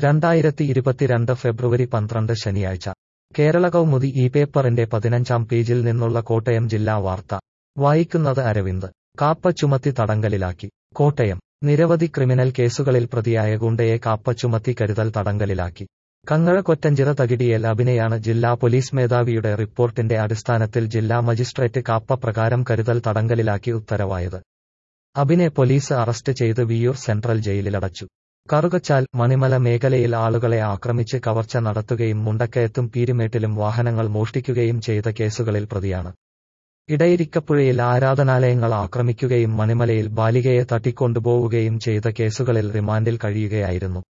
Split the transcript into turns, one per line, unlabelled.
രണ്ടായിരത്തി ഇരുപത്തിരണ്ട് ഫെബ്രുവരി പന്ത്രണ്ട് ശനിയാഴ്ച കേരള കൗമുദി ഈ പേപ്പറിന്റെ പതിനഞ്ചാം പേജിൽ നിന്നുള്ള കോട്ടയം ജില്ലാ വാർത്ത വായിക്കുന്നത് അരവിന്ദ് കാപ്പ ചുമത്തി തടങ്കലിലാക്കി കോട്ടയം നിരവധി ക്രിമിനൽ കേസുകളിൽ പ്രതിയായ ഗുണ്ടയെ കാപ്പ ചുമത്തി കരുതൽ തടങ്കലിലാക്കി കങ്ങഴ കൊറ്റഞ്ചിറ തകിടിയേൽ അഭിനയാണ് ജില്ലാ പോലീസ് മേധാവിയുടെ റിപ്പോർട്ടിന്റെ അടിസ്ഥാനത്തിൽ ജില്ലാ മജിസ്ട്രേറ്റ് കാപ്പ പ്രകാരം കരുതൽ തടങ്കലിലാക്കി ഉത്തരവായത് അഭിനെ പോലീസ് അറസ്റ്റ് ചെയ്ത് വിയൂർ സെൻട്രൽ ജയിലിലടച്ചു കറുകച്ചാൽ മണിമല മേഖലയിൽ ആളുകളെ ആക്രമിച്ച് കവർച്ച നടത്തുകയും മുണ്ടക്കയത്തും പീരുമേട്ടിലും വാഹനങ്ങൾ മോഷ്ടിക്കുകയും ചെയ്ത കേസുകളിൽ പ്രതിയാണ് ഇടയിരിക്കപ്പുഴയിൽ ആരാധനാലയങ്ങൾ ആക്രമിക്കുകയും മണിമലയിൽ ബാലികയെ തട്ടിക്കൊണ്ടുപോവുകയും ചെയ്ത കേസുകളിൽ റിമാൻഡിൽ കഴിയുകയായിരുന്നു